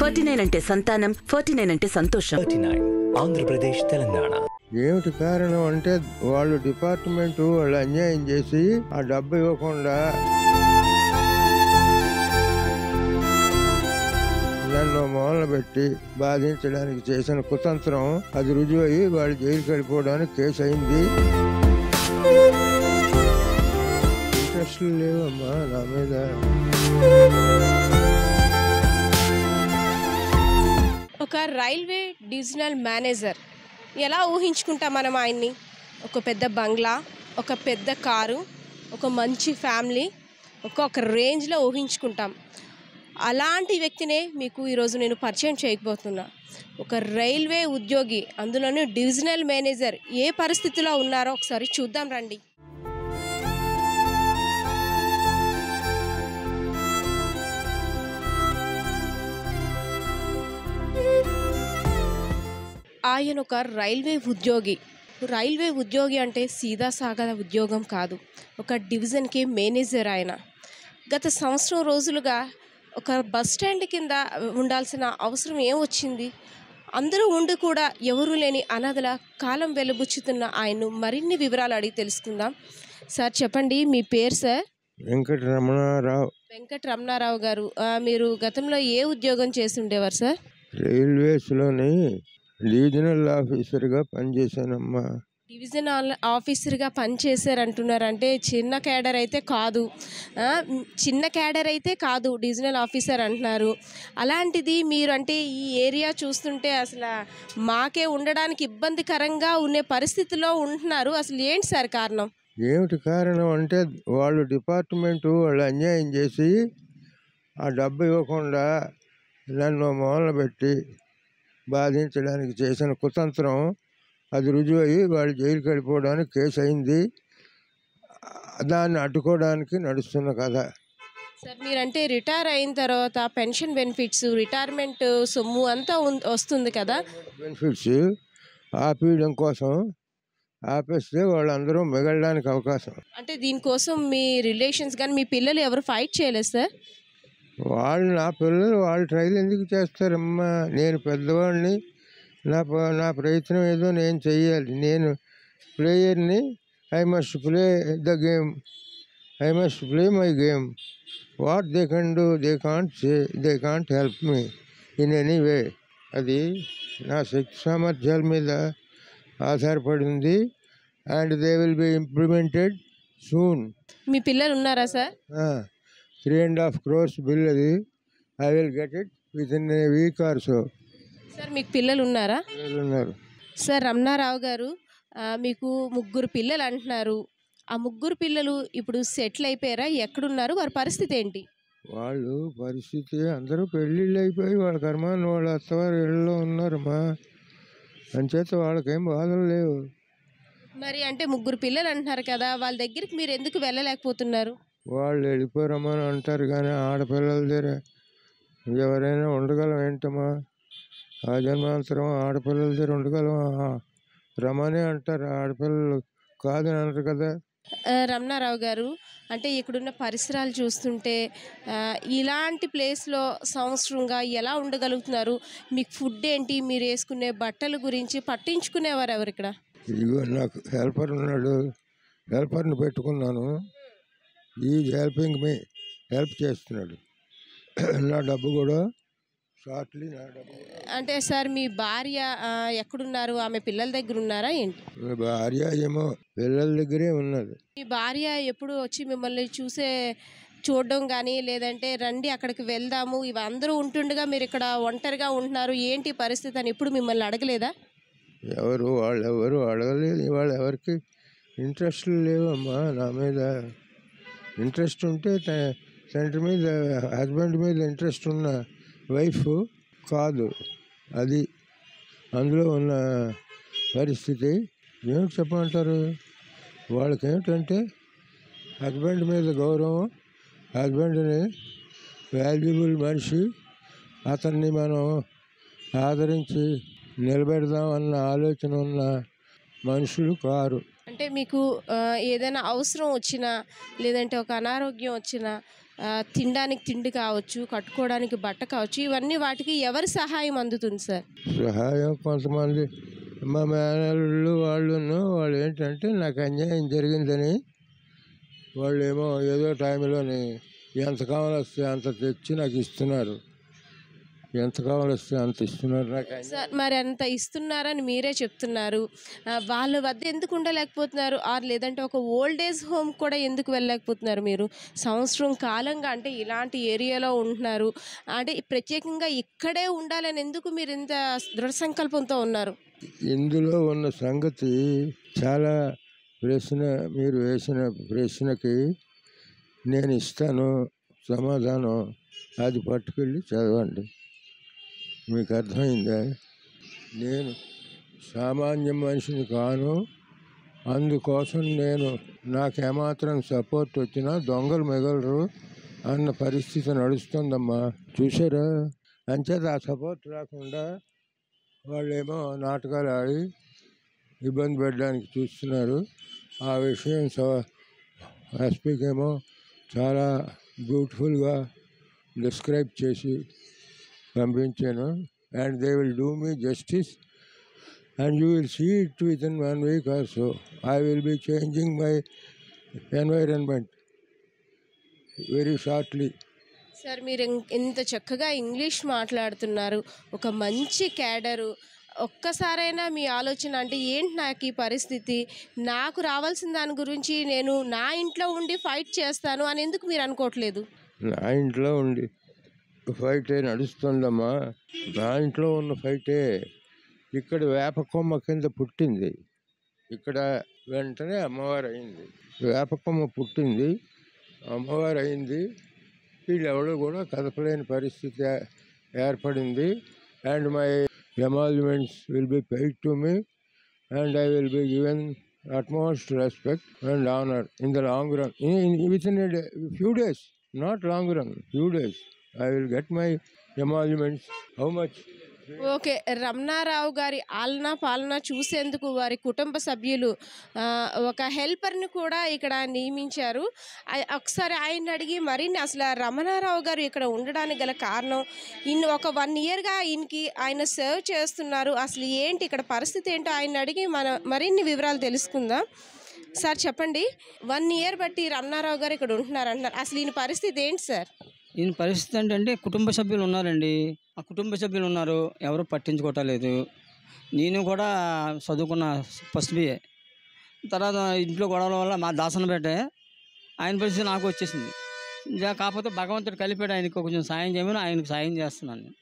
Forty nine అంటే సంతానం forty nine అంటే సంతోషం థర్టీ నైన్ ఆంధ్రప్రదేశ్ తెలంగాణ ఏమిటి కారణం అంటే వాళ్ళు డిపార్ట్మెంట్ వాళ్ళు అన్యాయం చేసి ఆ డబ్బు ఇవ్వకుండా నన్ను మూలన పెట్టి బాధించడానికి చేసిన కుతంత్రం అది రుజువు అయ్యి వాళ్ళు జైలుకి వెళ్ళిపోవడానికి కేసు అయింది ఇంట్రెస్ట్ లేవమ్మా నా మీద ఒక రైల్వే డివిజనల్ మేనేజర్ ఎలా ఊహించుకుంటాం మనం ఆయన్ని ఒక పెద్ద బంగ్లా ఒక పెద్ద కారు ఒక మంచి ఫ్యామిలీ ఒక్కొక్క రేంజ్లో ఊహించుకుంటాం అలాంటి వ్యక్తినే మీకు ఈరోజు నేను పరిచయం చేయకపోతున్నా ఒక రైల్వే ఉద్యోగి అందులోనూ డివిజనల్ మేనేజర్ ఏ పరిస్థితిలో ఉన్నారో ఒకసారి చూద్దాం రండి ఆయన ఒక రైల్వే ఉద్యోగి రైల్వే ఉద్యోగి అంటే సీదా సాగల ఉద్యోగం కాదు ఒక డివిజన్కి మేనేజర్ ఆయన గత సంవత్సరం రోజులుగా ఒక బస్ స్టాండ్ కింద ఉండాల్సిన అవసరం ఏం వచ్చింది అందరూ ఉండి కూడా ఎవరూ లేని అనాథల కాలం వెలుబుచ్చుతున్న ఆయన్ను మరిన్ని వివరాలు అడిగి తెలుసుకుందాం సార్ చెప్పండి మీ పేరు సార్ వెంకటరమణారావు వెంకట రమణారావు గారు ఆ, మీరు గతంలో ఏ ఉద్యోగం చేసి ఉండేవారు సార్ రైల్వేస్లోని రీజనల్ ఆఫీసర్గా పనిచేశానమ్మా డివిజన్ ఆల్- ఆఫీసర్గా పనిచేశారంటున్నారంటే చిన్న క్యాడర్ అయితే కాదు ఆ, మ్, చిన్న క్యాడర్ అయితే కాదు డివిజనల్ ఆఫీసర్ అంటున్నారు అలాంటిది మీరు అంటే ఈ ఏరియా చూస్తుంటే అసలు మాకే ఉండడానికి ఇబ్బందికరంగా ఉండే పరిస్థితిలో ఉంటున్నారు అసలు ఏంటి సార్ కారణం ఏమిటి కారణం అంటే వాళ్ళు డిపార్ట్మెంట్ వాళ్ళు అన్యాయం చేసి ఆ డబ్బు ఇవ్వకుండా నన్ను మూలన పెట్టి బాధించడానికి చేసిన కుతంత్రం అది రుజువు అయ్యి వాళ్ళు జైలుకి వెళ్ళిపోవడానికి కేసు అయింది దాన్ని అడ్డుకోవడానికి నడుస్తున్న కథ సార్ మీరంటే రిటైర్ అయిన తర్వాత పెన్షన్ బెనిఫిట్స్ రిటైర్మెంట్ సొమ్ము అంతా ఉన్- వస్తుంది కదా బెనిఫిట్స్ ఆపేయడం కోసం ఆపేస్తే వాళ్ళందరూ మిగలడానికి అవకాశం అంటే దీనికోసం మీ రిలేషన్స్ కానీ మీ పిల్లలు ఎవరు ఫైట్ చేయలేదు సార్ వాళ్ళు నా పిల్లలు వాళ్ళు ట్రైల్ ఎందుకు చేస్తారమ్మా నేను పెద్దవాడిని నా ప- నా ప్రయత్నం ఏదో నేను చెయ్యాలి నేను ప్లేయర్ని I must play the game I must play my game what they can do they can't say they can't help me in any way అది నా శక్తి సామర్థ్యాల మీద ఆధారపడి ఉంది and they will be implemented soon మీ పిల్లలు ఉన్నారా sir three and half crores bill అది I will get it within a week or so sir మీకు పిల్లలు ఉన్నారా ఉన్నారు సార్ రమణారావు గారు ఆ, మీకు ముగ్గురు పిల్లలు అంటున్నారు ఆ ముగ్గురు పిల్లలు ఇప్పుడు సెటిల్ అయిపోయారా ఎక్కడున్నారు వారి పరిస్థితి ఏంటి వాళ్ళు పరిస్థితి అందరూ పెళ్ళిళ్ళు అయిపోయి వాళ్ళ కర్మాన్ని వాళ్ళ అత్తవారి ఇళ్ళలో ఉన్నారమ్మా అంచేత వాళ్ళకేం బాధలు లేవు మరి అంటే ముగ్గురు పిల్లలు అంటున్నారు కదా వాళ్ళ దగ్గరికి మీరు ఎందుకు వెళ్ళలేకపోతున్నారు వాళ్ళు వెళ్ళిపోరమ్మని అంటారు కానీ ఆడపిల్లల దగ్గర ఎవరైనా ఉండగలం ఏంటమ్మా ఆ జన్మాంతరం ఆడపిల్లల దగ్గర ఉండగలం రమనే అంటారు ఆడపిల్లలు కాదని అంటారు కదా ఆ, రమణారావు గారు అంటే ఇక్కడున్న పరిసరాలు చూస్తుంటే ఆ, ఇలాంటి ప్లేస్లో సంవత్సరంగా ఎలా ఉండగలుగుతున్నారు మీకు ఫుడ్ ఏంటి మీరు వేసుకునే బట్టల గురించి పట్టించుకునేవారు ఎవరు ఇక్కడ ఇదిగో నాకు హెల్పర్ ఉన్నాడు హెల్పర్ని పెట్టుకున్నాను ఈ హెల్పింగ్ మీ హెల్ప్ చేస్తున్నాడు నా డబ్బు కూడా షార్ట్లీ నా డబ్బు అంటే సార్ మీ భార్య ఆ, ఎక్కడున్నారు ఆమె పిల్లల దగ్గర ఉన్నారా ఏంటి మీ భార్య ఏమో పిల్లల దగ్గరే ఉన్నది మీ భార్య ఎప్పుడు వచ్చి మిమ్మల్ని చూసే చూడడం కానీ లేదంటే రండి అక్కడికి వెళ్దాము ఇవి అందరూ ఉంటుండగా మీరు ఇక్కడ ఒంటరిగా ఉంటున్నారు ఏంటి పరిస్థితి అని ఎప్పుడు మిమ్మల్ని అడగలేదా ఎవరు వాళ్ళు ఎవరు అడగలేదు వాళ్ళు ఎవరికి ఇంట్రెస్ట్ లేవమ్మా నా మీద ఇంట్రెస్ట్ ఉంటే త- తండ్రి మీద హస్బెండ్ మీద ఇంట్రెస్ట్ ఉన్న వైఫ్ కాదు అది అందులో ఉన్న పరిస్థితి ఏమిటి చెప్పమంటారు వాళ్ళకి ఏమిటంటే హస్బెండ్ మీద గౌరవం హస్బెండ్ని వాల్యుబుల్ మనిషి అతన్ని మనం ఆదరించి నిలబెడదాం అన్న ఆలోచన ఉన్న మనుషులు కారు అంటే మీకు ఆ, ఏదైనా అవసరం వచ్చినా లేదంటే ఒక అనారోగ్యం వచ్చినా ఆ, తినడానికి తిండి కావచ్చు కట్టుకోవడానికి బట్ట కావచ్చు ఇవన్నీ వాటికి ఎవరి సహాయం అందుతుంది సార్ సహాయం కొంతమంది మా మేనల్లు వాళ్ళును వాళ్ళు ఏంటంటే నాకు అన్యాయం జరిగిందని వాళ్ళు ఏమో ఏదో టైంలోని ఎంత కావాలొస్తే అంత తెచ్చి నాకు ఇస్తున్నారు ఎంత కావాలొస్తే అంత ఇస్తున్నారు నాకు అన్యాయం సార్ మరి అంత ఇస్తున్నారని మీరే చెప్తున్నారు ఆ, వాళ్ళ వద్ద ఎందుకు ఉండలేకపోతున్నారు ఆర్ లేదంటే ఒక ఓల్డ్ ఏజ్ హోమ్ కూడా ఎందుకు వెళ్ళలేకపోతున్నారు మీరు సంవత్సరం కాలంగా అంటే ఇలాంటి ఏరియాలో ఉంటున్నారు అంటే ప్రత్యేకంగా ఇక్కడే ఉండాలని ఎందుకు మీరు ఇంత దృఢ సంకల్పంతో ఉన్నారు ఇందులో ఉన్న సంగతి చాలా ప్రశ్న మీరు వేసిన ప్రశ్నకి నేను ఇస్తాను సమాధానం అది పట్టుకెళ్ళి చదవండి మీకు అర్థమైందా నేను సామాన్య మనిషిని కాను అందుకోసం నేను నాకు ఏమాత్రం సపోర్ట్ వచ్చినా దొంగలు మిగలరు అన్న పరిస్థితి నడుస్తుందమ్మా చూసారా అంచేత ఆ సపోర్ట్ రాకుండా వాళ్ళేమో నాటకాలు ఆడి ఇబ్బంది పెట్టడానికి చూస్తున్నారు ఆ విషయం సో ఎస్పీకి ఏమో చాలా బ్యూటిఫుల్గా డిస్క్రైబ్ చేసి పంపించాను and they will do me justice and you will see it within one week or so I will be changing my environment very shortly sir మీరు ఇం- ఇంత చక్కగా ఇంగ్లీష్ మాట్లాడుతున్నారు ఒక మంచి క్యాడరు ఒక్కసారైనా మీ ఆలోచన అంటే ఏంటి నాకు ఈ పరిస్థితి నాకు రావాల్సిన దాని గురించి నేను నా ఇంట్లో ఉండి ఫైట్ చేస్తాను అని ఎందుకు మీరు అనుకోవట్లేదు నా ఇంట్లో ఉండి ఫైటే నడుస్తుందమ్మా నా ఇంట్లో ఉన్న ఫైటే ఇక్కడ వేప కొమ్మ కింద పుట్టింది ఇక్కడ వెంటనే అమ్మవారు అయింది వేప కొమ్మ పుట్టింది అమ్మవారు అయింది వీళ్ళెవడూ కూడా కదపలేని పరిస్థితి ఏ- ఏర్పడింది and my emoluments will be paid to me and I will be given utmost respect and honor in the long run. In, in, within a day, few days, not long run, few days, I will get my emoluments. How much? Okay Ramanarao గారి ఆలనా పాలన చూసేందుకు వారి కుటుంబ సభ్యులు ఆ, ఒక హెల్పర్ని కూడా ఇక్కడ నియమించారు ఆ- ఒకసారి ఆయన అడిగి మరిన్ని అసలు ఆ రమణారావు గారు ఇక్కడ ఉండడానికి గల కారణం ఇన్ని ఒక వన్ ఇయర్గా ఆయనకి ఆయన సర్వ్ చేస్తున్నారు అసలు ఏంటి ఇక్కడ పరిస్థితి ఏంటో ఆయన అడిగి మన మరిన్ని వివరాలు తెలుసుకుందాం సార్ చెప్పండి వన్ ఇయర్ బట్టి రమణారావు గారు ఇక్కడ ఉంటున్నారు అంటున్నారు అసలు ఈయన పరిస్థితి ఏంటి సార్ ఈయన పరిస్థితి ఏంటంటే కుటుంబ సభ్యులు ఉన్నారండి ఆ కుటుంబ సభ్యులు ఉన్నారు ఎవరు పట్టించుకోవట్లేదు నేను కూడా చదువుకున్న ఫస్ట్ బిఏ తర్వాత ఇంట్లో గొడవల వల్ల మా దాసన పెట్టే ఆయన పరిస్థితి నాకు వచ్చేసింది ఇంకా కాకపోతే భగవంతుడు కలిపాడు ఆయనకు కొంచెం సాయం చేయమని ఆయనకు సాయం చేస్తున్నాను నేను.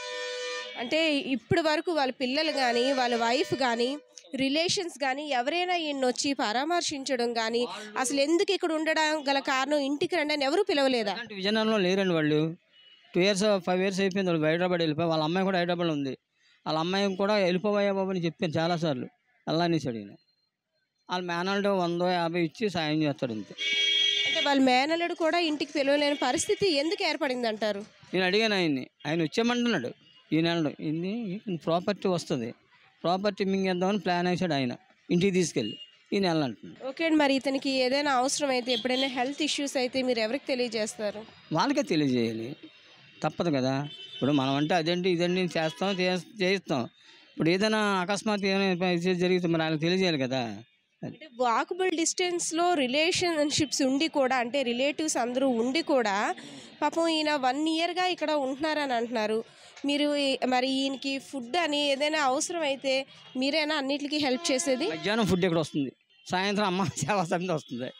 అంటే ఇప్పటి వరకు వాళ్ళ పిల్లలు కానీ వాళ్ళ వైఫ్ కానీ రిలేషన్స్ కానీ ఎవరైనా ఈయన వచ్చి పరామర్శించడం కానీ అసలు ఎందుకు ఇక్కడ ఉండడం గల కారణం ఇంటికి రండి అని ఎవరు పిలవలేదా అలాంటి విజయనగరంలో లేరండి వాళ్ళు టూ ఇయర్స్ ఫైవ్ ఇయర్స్ అయిపోయింది వాళ్ళు హైదరాబాద్ వెళ్ళిపోయి వాళ్ళ అమ్మాయి కూడా హైదరాబాద్లో ఉంది వాళ్ళ అమ్మాయి కూడా వెళ్ళిపోవయ్యా బాబు అని చెప్పాను చాలాసార్లు వెళ్ళనేసాడు ఈయన వాళ్ళ మేనాల్డో వందో యాభై ఇచ్చి సాయం చేస్తాడు అంతే అంటే వాళ్ళ మేనల్లుడు కూడా ఇంటికి పిలవలేని పరిస్థితి ఎందుకు ఏర్పడింది అంటారు నేను అడిగాను ఆయన్ని ఆయన వచ్చేయమంటున్నాడు ఈ నెలలో ఇది ప్రాపర్టీ వస్తుంది ప్రాపర్టీ మింగేద్దామని ప్లాన్ వేసాడు ఆయన ఇంటికి తీసుకెళ్ళి ఈ నెల అంటున్నాడు ఓకే అండి మరి ఇతనికి ఏదైనా అవసరం అయితే ఎప్పుడైనా హెల్త్ ఇష్యూస్ అయితే మీరు ఎవరికి తెలియజేస్తారు వాళ్ళకే తెలియజేయాలి తప్పదు కదా ఇప్పుడు మనం అంటే అదేంటి ఇదండి చేస్తాం చేస్- చేయిస్తాం ఇప్పుడు ఏదైనా అకస్మాత్ ఏమైనా ఇది జరిగితే మరి వాళ్ళకి తెలియజేయాలి కదా అంటే వాకబుల్ డిస్టెన్స్లో రిలేషన్షిప్స్ ఉండి కూడా అంటే రిలేటివ్స్ అందరూ ఉండి కూడా పాపం ఈయన వన్ ఇయర్గా ఇక్కడ ఉంటున్నారని అంటున్నారు మీరు ఈ- మరి ఈయనకి ఫుడ్ అని ఏదైనా అవసరం అయితే మీరేనా అన్నిటికీ హెల్ప్ చేసేది మధ్యాహ్నం ఫుడ్ ఇక్కడ వస్తుంది సాయంత్రం అమ్మ సేవా సమితి వస్తుంది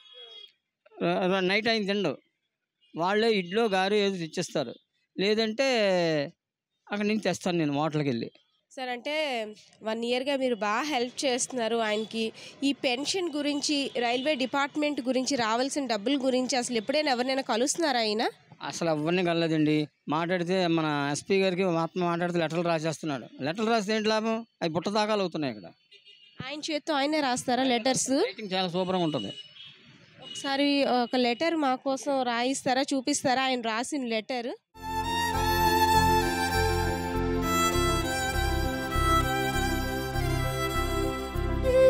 ర- ర- నైట్ అయిన తిండు వాళ్ళే ఇడ్లో గారు ఏదో తెచ్చిస్తారు లేదంటే అక్కడ నుంచి తెస్తాను నేను హోటల్కి వెళ్ళి సార్ అంటే వన్ ఇయర్గా మీరు బాగా హెల్ప్ చేస్తున్నారు ఆయనకి ఈ పెన్షన్ గురించి రైల్వే డిపార్ట్మెంట్ గురించి రావాల్సిన డబ్బుల గురించి అసలు ఎప్పుడైనా ఎవరినైనా కలుస్తున్నారా ఆయన అసలు ఎవరిని కలలేదండి మాట్లాడితే మన ఎస్పీ గారికి ఆత్మ మాట్లాడితే లెటర్లు రాసేస్తున్నాడు లెటర్లు రాస్తే ఏంటి లాభం అవి బుట్ట దాకాలు అవుతున్నాయి ఇక్కడ ఆయన చేత్తో ఆయనే రాస్తారా లెటర్స్ రైటింగ్ చాలా సూపర్గా ఉంటుంది ఒకసారి ఒక లెటర్ మా కోసం రాయిస్తారా చూపిస్తారా ఆయన రాసిన లెటర్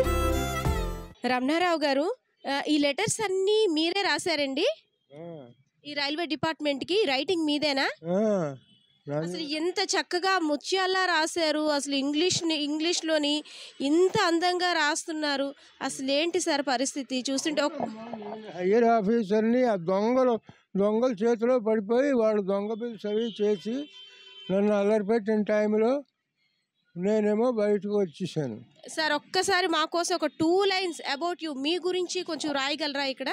రమణారావు గారు ఆ, ఈ లెటర్స్ అన్నీ మీరే రాశారండి ఆ, ఈ రైల్వే డిపార్ట్మెంట్ కి రైటింగ్ మీదేనా ఆ, నాది- అసలు ఎంత చక్కగా ముత్యాల్లా రాశారు అసలు ఇంగ్లీష్ ఇంగ్లీష్లోని ఇంత అందంగా రాస్తున్నారు అసలు ఏంటి సార్ పరిస్థితి చూస్తుంటే ఒక హయ్యర్ ఆఫీసర్ని ఆ దొంగలు దొంగల చేతిలో పడిపోయి వాళ్ళు దొంగ బిల్స్ అవి చేసి నన్ను అల్లరిపెట్టిన టైంలో నేనేమో బయటకు వచ్చేసాను సార్ ఒక్కసారి మా కోసం ఒక టూ లైన్స్ అబౌట్ యూ మీ గురించి కొంచెం రాయగలరా ఇక్కడ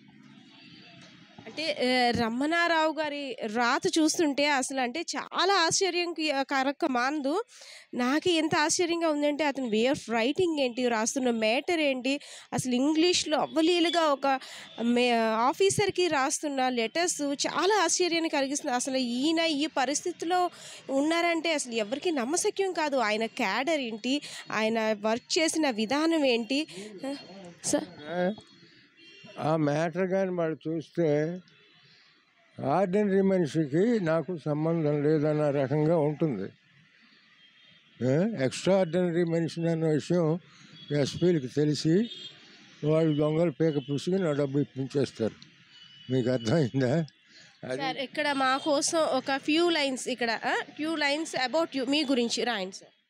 అంటే ఆ, రమణారావు గారి రాత చూస్తుంటే అసలు అంటే చాలా ఆశ్చర్యం కరక్క మానదు నాకు ఎంత ఆశ్చర్యంగా ఉందంటే అతని వే ఆఫ్ రైటింగ్ ఏంటి రాస్తున్న మ్యాటర్ ఏంటి అసలు ఇంగ్లీష్లో అవ్వలీలుగా ఒక మే ఆఫీసర్కి రాస్తున్న లెటర్స్ చాలా ఆశ్చర్యాన్ని కలిగిస్తుంది అసలు ఈయన ఈ పరిస్థితిలో ఉన్నారంటే అసలు ఎవరికి నమ్మశక్యం కాదు ఆయన క్యాడర్ ఏంటి ఆయన వర్క్ చేసిన విధానం ఏంటి ఆ, సార్ ఆ మ్యాటర్ కానీ వాళ్ళు చూస్తే ఆర్డినరీ మనిషికి నాకు సంబంధం లేదన్న రకంగా ఉంటుంది ఎక్స్ట్రా ఆర్డినరీ మనిషిని అన్న విషయం ఎస్పీలకి తెలిసి వాళ్ళు దొంగలు పీక పుసుకుని నా డబ్బు ఇప్పించేస్తారు మీకు అర్థమైందా అది సార్ ఇక్కడ మా కోసం ఒక ఫ్యూ లైన్స్ ఇక్కడ ఫ్యూ లైన్స్ అబౌట్ యూ మీ గురించి రాయండి సార్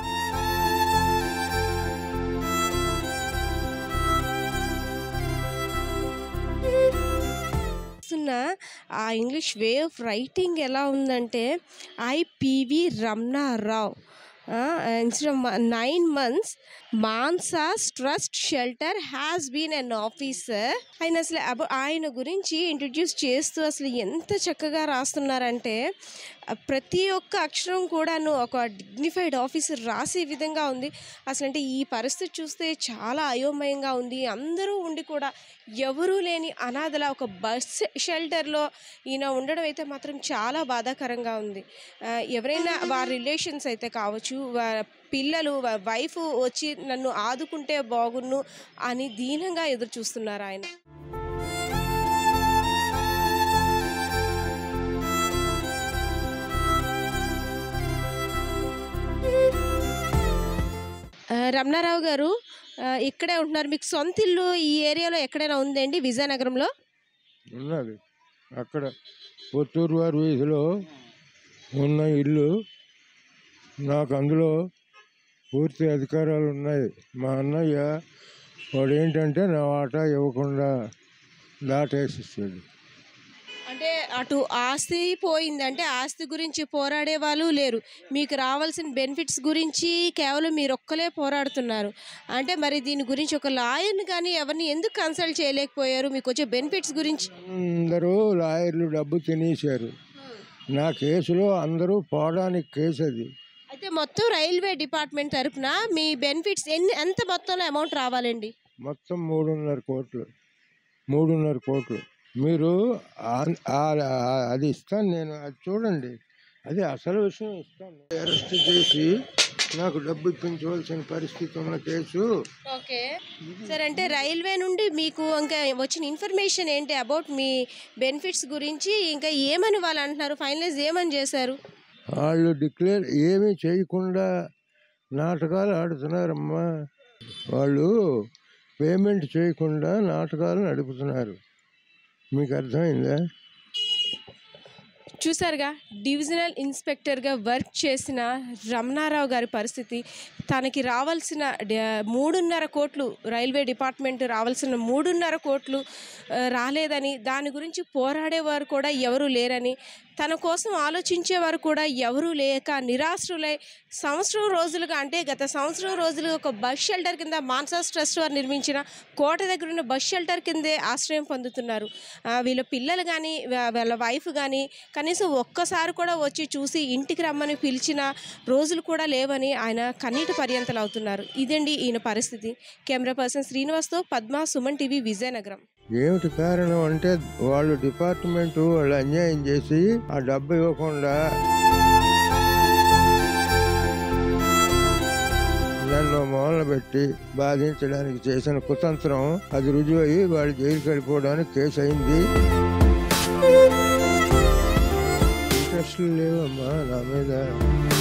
చూస్తున్న ఆ ఇంగ్లీష్ వే ఆఫ్ రైటింగ్ ఎలా ఉందంటే IPV Ramanarao instead nine months Mansas trust shelter has been an officer ఆయన అసలు అబ- ఆయన గురించి ఇంట్రడ్యూస్ చేస్తూ అసలు ఎంత చక్కగా రాస్తున్నారంటే ఆ ప్రతి ఒక్క అక్షరం కూడాను ఒక డిగ్నిఫైడ్ ఆఫీసర్ రాసే విధంగా ఉంది అసలు అంటే ఈ పరిస్థితి చూస్తే చాలా అయోమయంగా ఉంది అందరూ ఉండి కూడా ఎవరూ లేని అనాథల ఒక బస్ షెల్టర్లో ఈయన ఉండడం అయితే మాత్రం చాలా బాధాకరంగా ఉంది ఆ, ఎవరైనా వారి రిలేషన్స్ అయితే కావచ్చు వా- పిల్లలు వైఫ్ వచ్చి నన్ను ఆదుకుంటే బాగున్ను అని దీనంగా ఎదురు చూస్తున్నారు ఆయన ఆ, రమణారావు గారు ఆ, ఇక్కడే ఉంటున్నారు మీకు సొంత ఇల్లు ఈ ఏరియాలో ఎక్కడైనా ఉందండి విజయనగరంలో ఉన్నది అక్కడ పుత్తూరు వారి వీధిలో ఉన్న ఇల్లు నాకు అందులో పూర్తి అధికారాలు ఉన్నాయి మా అన్నయ్య వాడు ఏంటంటే నా వాటా ఇవ్వకుండా దాటేసిస్తాడు అంటే అటు ఆస్తి పోయింది అంటే ఆస్తి గురించి పోరాడే వాళ్ళు లేరు మీకు రావాల్సిన బెనిఫిట్స్ గురించి కేవలం మీరు ఒక్కలే పోరాడుతున్నారు అంటే మరి దీని గురించి ఒక లాయర్ని కానీ ఎవరిని ఎందుకు కన్సల్ట్ చేయలేకపోయారు మీకు వచ్చే బెనిఫిట్స్ గురించి అందరూ లాయర్లు డబ్బు తినేశారు నా కేసులో అందరూ పోవడానికి కేసు అది అయితే మొత్తం రైల్వే డిపార్ట్మెంట్ తరపున మీ బెనిఫిట్స్ ఎన్ని ఎంత మొత్తంలో అమౌంట్ రావాలండి మొత్తం మూడున్నర కోట్లు మూడున్నర కోట్లు మీరు ఆ- ఆ- ఆ- అది ఇస్తాను నేను అది చూడండి అది అసలు విషయం ఇస్తాను అరెస్ట్ చేసి నాకు డబ్బు ఇప్పించవలసిన పరిస్థితి ఉన్న కేసు ఓకే సరే అంటే రైల్వే నుండి మీకు ఇంకా వచ్చిన ఇన్ఫర్మేషన్ ఏంటి అబౌట్ మీ బెనిఫిట్స్ గురించి ఇంకా ఏమని వాళ్ళు అంటున్నారు ఫైనలైజ్ ఏమని చేశారు వాళ్ళు డిక్లేర్ ఏమీ చేయకుండా నాటకాలు ఆడుతున్నారమ్మా వాళ్ళు పేమెంట్ చేయకుండా నాటకాలు నడుపుతున్నారు మీకు అర్థమైందా చూసారుగా డివిజనల్ ఇన్స్పెక్టర్గా వర్క్ చేసిన రమణారావు గారి పరిస్థితి తనకి రావాల్సిన డ- మూడున్నర కోట్లు రైల్వే డిపార్ట్మెంట్ రావాల్సిన మూడున్నర కోట్లు ఆ, రాలేదని దాని గురించి పోరాడేవారు కూడా ఎవరూ లేరని తన కోసం ఆలోచించేవారు కూడా ఎవరూ లేక నిరాశ్రులై సంవత్సరం రోజులుగా అంటే గత సంవత్సరం రోజులు ఒక బస్ షెల్టర్ కింద మాన్సాస్ ట్రస్ట్ వారు నిర్మించిన కోట దగ్గర ఉన్న బస్ షెల్టర్ కిందే ఆశ్రయం పొందుతున్నారు ఆ, వీళ్ళ పిల్లలు కానీ వాళ్ళ వైఫ్ కానీ కనీసం ఒక్కసారి కూడా వచ్చి చూసి ఇంటికి రమ్మని పిలిచిన రోజులు కూడా లేవని ఆయన కన్నీటి పర్యంతలు అవుతున్నారు ఇదండి ఈయన పరిస్థితి కెమెరా పర్సన్ శ్రీనివాస్తో పద్మ సుమన్ టీవీ విజయనగరం ఏమిటి కారణం అంటే వాళ్ళు డిపార్ట్మెంట్ వాళ్ళు అన్యాయం చేసి ఆ డబ్బు ఇవ్వకుండా నన్ను మూలన పెట్టి బాధించడానికి చేసిన కుతంత్రం అది రుజువు అయ్యి వాళ్ళు జైలుకి వెళ్ళిపోవడానికి కేసు అయింది ఇంట్రెస్ట్ లేవమ్మా నా మీద